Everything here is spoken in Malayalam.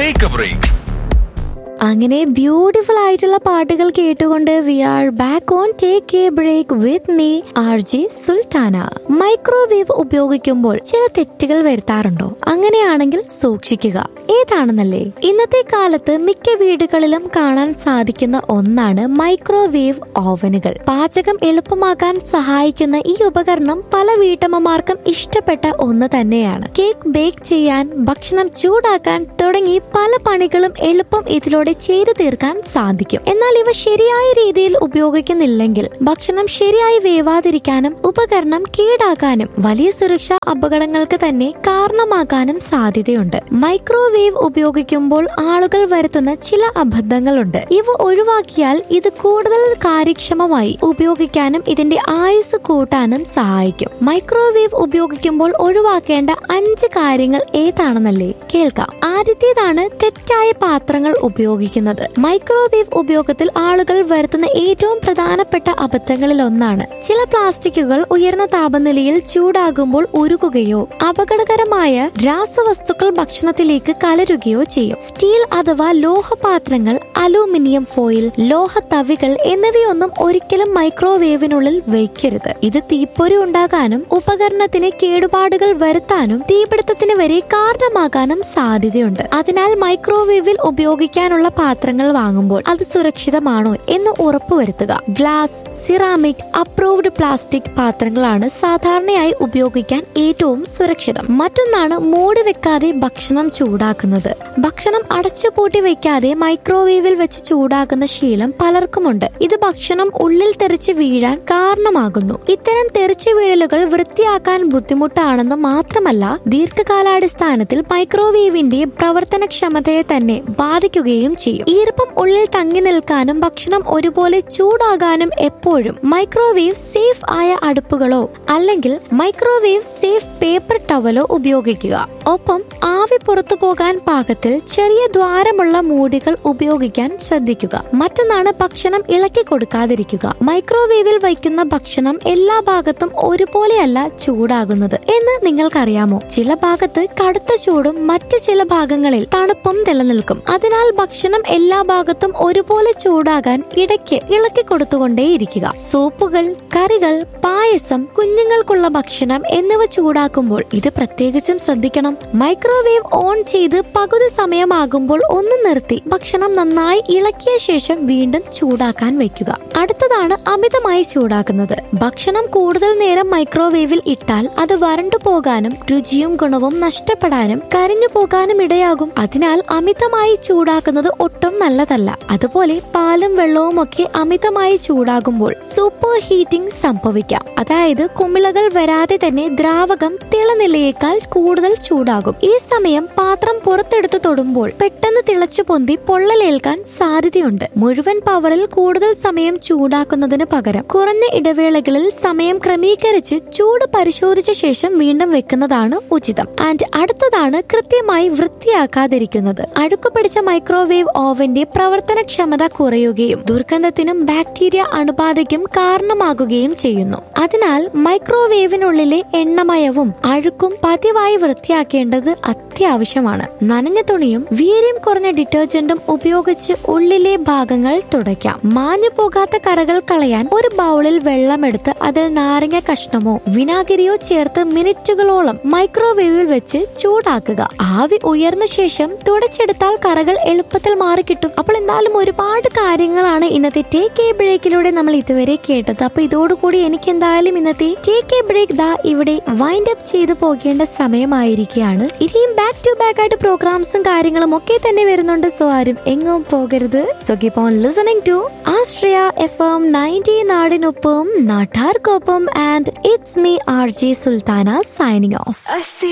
ടേക്ക് എ ബ്രേക്ക് അങ്ങനെ ബ്യൂട്ടിഫുൾ ആയിട്ടുള്ള പാട്ടുകൾ കേട്ടുകൊണ്ട് we are back on take a break with me R G Sultana microwave ഉപയോഗിക്കുമ്പോൾ ചില തെറ്റുകൾ വരുത്താറുണ്ടോ അങ്ങനെയാണെങ്കിൽ സൂക്ഷിക്കുക ഏതാണെന്നല്ലേ ഇന്നത്തെ കാലത്ത് മിക്ക വീടുകളിലും കാണാൻ സാധിക്കുന്ന ഒന്നാണ് മൈക്രോവേവ് ഓവനുകൾ പാചകം എളുപ്പമാക്കാൻ സഹായിക്കുന്ന ഈ ഉപകരണം പല വീട്ടമ്മമാർക്കും ഇഷ്ടപ്പെട്ട ഒന്ന് തന്നെയാണ് കേക്ക് ബേക്ക് ചെയ്യാൻ ഭക്ഷണം ചൂടാക്കാൻ തുടങ്ങി പല പണികളും എളുപ്പം ഇതിലൂടെ ചെയ്തു തീർക്കാൻ സാധിക്കും എന്നാൽ ഇവ ശരിയായ രീതിയിൽ ഉപയോഗിക്കുന്നില്ലെങ്കിൽ ഭക്ഷണം ശരിയായി വേവാതിരിക്കാനും ഉപകരണം കേടാകാനും വലിയ സുരക്ഷാ അപകടങ്ങൾക്ക് തന്നെ കാരണമാകാനും സാധ്യതയുണ്ട് മൈക്രോവേവ് ഉപയോഗിക്കുമ്പോൾ ആളുകൾ വരുത്തുന്ന ചില അബദ്ധങ്ങളുണ്ട് ഇവ ഒഴിവാക്കിയാൽ ഇത് കൂടുതൽ കാര്യക്ഷമമായി ഉപയോഗിക്കാനും ഇതിന്റെ ആയുസ് കൂട്ടാനും സഹായിക്കും മൈക്രോവേവ് ഉപയോഗിക്കുമ്പോൾ ഒഴിവാക്കേണ്ട അഞ്ച് കാര്യങ്ങൾ ഏതാണെന്നല്ലേ കേൾക്കാം ആദ്യത്തേതാണ് തെറ്റായ പാത്രങ്ങൾ ഉപയോഗിക്കുന്നത് മൈക്രോവേവ് ഉപയോഗത്തിൽ ആളുകൾ വരുത്തുന്ന ഏറ്റവും പ്രധാനപ്പെട്ട അബദ്ധങ്ങളിൽ ഒന്നാണ് ചില പ്ലാസ്റ്റിക്കുകൾ ഉയർന്ന താപനിലയിൽ ചൂടാകുമ്പോൾ ഉരുകുകയോ അപകടകരമായ രാസവസ്തുക്കൾ ഭക്ഷണത്തിലേക്ക് കലരുകയോ ചെയ്യും സ്റ്റീൽ അഥവാ ലോഹപാത്രങ്ങൾ അലൂമിനിയം ഫോയിൽ ലോഹ തവികൾ എന്നിവയൊന്നും ഒരിക്കലും മൈക്രോവേവിനുള്ളിൽ വയ്ക്കരുത് ഇത് തീപ്പൊരി ഉണ്ടാകാനും ഉപകരണത്തിന് കേടുപാടുകൾ വരുത്താനും തീപിടുത്തത്തിന് വരെ കാരണമാകാനും സാധ്യതയുണ്ട് അതിനാൽ മൈക്രോവേവിൽ ഉപയോഗിക്കാനുള്ള പാത്രങ്ങൾ വാങ്ങുമ്പോൾ അത് സുരക്ഷിതമാണോ എന്ന് ഉറപ്പുവരുത്തുക ഗ്ലാസ് സിറാമിക് അപ്രൂവ്ഡ് പ്ലാസ്റ്റിക് പാത്രങ്ങളാണ് സാധാരണയായി ഉപയോഗിക്കാൻ ഏറ്റവും സുരക്ഷിതം മറ്റൊന്നാണ് മൂടി വെക്കാതെ ഭക്ഷണം ചൂടാക്കുന്നത് ഭക്ഷണം അടച്ചുപൂട്ടി വെക്കാതെ മൈക്രോവേവിൽ വെച്ച് ചൂടാക്കുന്ന ശീലം പലർക്കുമുണ്ട് ഇത് ഭക്ഷണം ഉള്ളിൽ തെറിച്ച് വീഴാൻ കാരണമാകുന്നു ഇത്തരം തെറിച്ചു വീഴലുകൾ വൃത്തിയാക്കാൻ ബുദ്ധിമുട്ടാണെന്ന് മാത്രമല്ല ദീർഘകാലാടിസ്ഥാനത്തിൽ മൈക്രോവേവിന്റെ പ്രവർത്തനക്ഷമതയെ തന്നെ ബാധിക്കുകയും ചെയ്യും ഈർപ്പം ഉള്ളിൽ തങ്ങി നിൽക്കാനും ഭക്ഷണം ഒരുപോലെ ചൂടാകാനും എപ്പോഴും മൈക്രോവേവ് സേഫ് ആയ അടുപ്പുകളോ അല്ലെങ്കിൽ മൈക്രോവേവ് സേഫ് പേപ്പർ ടവലോ ഉപയോഗിക്കുക ഒപ്പം ആവി പുറത്തു പോകാൻ പാകത്തിൽ ചെറിയ ദ്വാരമുള്ള മൂടികൾ ഉപയോഗിക്കാൻ ശ്രദ്ധിക്കുക മറ്റൊന്നാണ് ഭക്ഷണം ഇളക്കി കൊടുക്കാതിരിക്കുക മൈക്രോവേവിൽ വയ്ക്കുന്ന ഭക്ഷണം എല്ലാ ഭാഗത്തും ഒരുപോലെയല്ല ചൂടാകുന്നത് എന്ന് നിങ്ങൾക്കറിയാമോ ചില ഭാഗത്ത് കടുത്ത ചൂടും മറ്റു ചില ഭാഗങ്ങളിൽ തണുപ്പും നിലനിൽക്കും അതിനാൽ ഭക്ഷണം എല്ലാ ഭാഗത്തും ഒരുപോലെ ചൂടാകാൻ ഇടയ്ക്ക് ഇളക്കി കൊടുത്തുകൊണ്ടേയിരിക്കുക സൂപ്പുകൾ കറികൾ പായസം കുഞ്ഞുങ്ങൾക്കുള്ള ഭക്ഷണം എന്നിവ ചൂടാക്കുമ്പോൾ ഇത് പ്രത്യേകിച്ചും ശ്രദ്ധിക്കണം മൈക്രോവേവ് ഓൺ ചെയ്ത് പകുതി സമയമാകുമ്പോൾ ഒന്ന് നിർത്തി ഭക്ഷണം നന്നായി ഇളക്കിയ ശേഷം വീണ്ടും ചൂടാക്കാൻ വെക്കുക അടുത്തതാണ് അമിതമായി ചൂടാക്കുന്നത് ഭക്ഷണം കൂടുതൽ നേരം മൈക്രോവേവിൽ ഇട്ടാൽ അത് വരണ്ടു പോകാനും രുചിയും ഗുണവും നഷ്ടപ്പെടാനും കരിഞ്ഞു പോകാനും ഇടയാകും അതിനാൽ അമിതമായി ചൂടാക്കുന്നത് ഒട്ടും നല്ലതല്ല അതുപോലെ പാലും വെള്ളവും ഒക്കെ അമിതമായി ചൂടാകുമ്പോൾ സൂപ്പർ ഹീറ്റിംഗ് സംഭവിക്കാം അതായത് കുമിളകൾ വരാതെ തന്നെ ദ്രാവകം തിളനിലയേക്കാൾ കൂടുതൽ ചൂടാകും ഈ സമയം പാത്രം പുറത്തെടുത്തു തൊടുമ്പോൾ പെട്ടെന്ന് തിളച്ചു പൊന്തി പൊള്ളലേൽക്കാൻ സാധ്യതയുണ്ട് മുഴുവൻ പവറിൽ കൂടുതൽ സമയം ചൂടാക്കുന്നതിന് പകരം കുറഞ്ഞ ഇടവേളകളിൽ സമയം ക്രമീകരിച്ച് ചൂട് പരിശോധിച്ച ശേഷം വീണ്ടും വെക്കുന്നതാണ് ഉചിതം ആൻഡ് അടുത്തതാണ് കൃത്യമായി വൃത്തിയാക്കാതിരിക്കുന്നത് അഴുക്ക് പിടിച്ച മൈക്രോവേവ് ഓവന്റെ പ്രവർത്തനക്ഷമത കുറയുകയും ദുർഗന്ധത്തിനും ബാക്ടീരിയ അണുബാധയ്ക്കും കാരണമാകുകയും ചെയ്യുന്നു അതിനാൽ മൈക്രോവേവിനുള്ളിലെ എണ്ണമയവും അഴുക്കും പതിവായി വൃത്തിയാക്കേണ്ടത് അത്യാവശ്യമാണ് നനഞ്ഞ തുണിയും വീര്യം കുറഞ്ഞ ഡിറ്റർജന്റും ഉപയോഗിച്ച് ഉള്ളിലെ ഭാഗങ്ങൾ തുടയ്ക്കാം മാഞ്ഞു പോകാത്ത കറകൾ കളയാൻ ഒരു ബൗളിൽ വെള്ളമെടുത്ത് അതിൽ നാരങ്ങ കഷ്ണമോ വിനാഗിരിയോ ചേർത്ത് മിനിറ്റുകളോളം മൈക്രോവേവിൽ വെച്ച് ചൂടാക്കുക ആവി ഉയർന്ന ശേഷം തുടച്ചെടുത്താൽ കറകൾ എളുപ്പത്തിൽ മാറിക്കിട്ടും അപ്പോൾ എന്തായാലും ഒരുപാട് കാര്യങ്ങളാണ് ഇന്നത്തെ ടേക്ക് എ ബ്രേക്കിലൂടെ നമ്മൾ ഇതുവരെ കേട്ടത് അപ്പൊ ഇതോടുകൂടി എനിക്ക് എന്തായാലും ഇന്നത്തെ ടേക്ക് എ ബ്രേക്ക് ദാ ഇവിടെ വൈൻഡ് അപ്പ് ചെയ്തു പോകേണ്ട സമയമായിരിക്കുകയാണ് ഇനിയും ബാക്ക് ടു ബാക്ക് ആയിട്ട് പ്രോഗ്രാംസും കാര്യങ്ങളും ഒക്കെ തന്നെ വരുന്നുണ്ട് സോ ആരും എങ്ങും പോകരുത് so keep on listening to Astria F M ninety നാടിനൊപ്പം നാട്ടാർക്കൊപ്പം and it's me R J Sultana signing off I see